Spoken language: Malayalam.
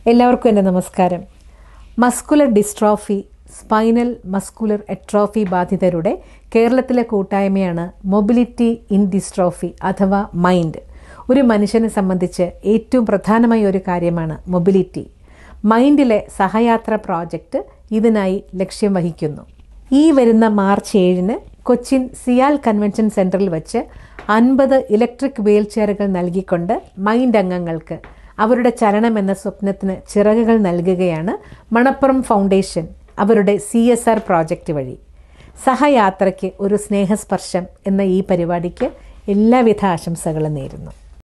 എല്ലാവർക്കും എൻ്റെ നമസ്കാരം muscular dystrophy spinal muscular atrophy ബാധിതരുടെ കേരളത്തിലെ കൂട്ടായ്മയാണ് മൊബിലിറ്റി ഇൻ ഡിസ്ട്രോഫി അഥവാ മൈൻഡ് ഒരു മനുഷ്യനെ സംബന്ധിച്ച് ഏറ്റവും പ്രധാനമായ ഒരു കാര്യമാണ് മൊബിലിറ്റി മൈൻഡിലെ സഹയാത്ര പ്രോജക്റ്റ് ഇതിനായി ലക്ഷ്യം വഹിക്കുന്നു ഈ വരുന്ന മാർച്ച് ഏഴിന് കൊച്ചിൻ സിയാൽ കൺവെൻഷൻ സെൻറ്ററിൽ വെച്ച് അൻപത് ഇലക്ട്രിക് വീൽ ചെയറുകൾ നൽകിക്കൊണ്ട് മൈൻഡ് അംഗങ്ങൾക്ക് അവരുടെ ചലനം എന്ന സ്വപ്നത്തിന് ചിറകുകൾ നൽകുകയാണ് മണപ്പുറം ഫൗണ്ടേഷൻ അവരുടെ സി എസ് ആർ പ്രോജക്റ്റ് വഴി സഹയാത്രയ്ക്ക് ഒരു സ്നേഹസ്പർശം എന്ന ഈ പരിപാടിക്ക് എല്ലാവിധ ആശംസകളും നേരുന്നു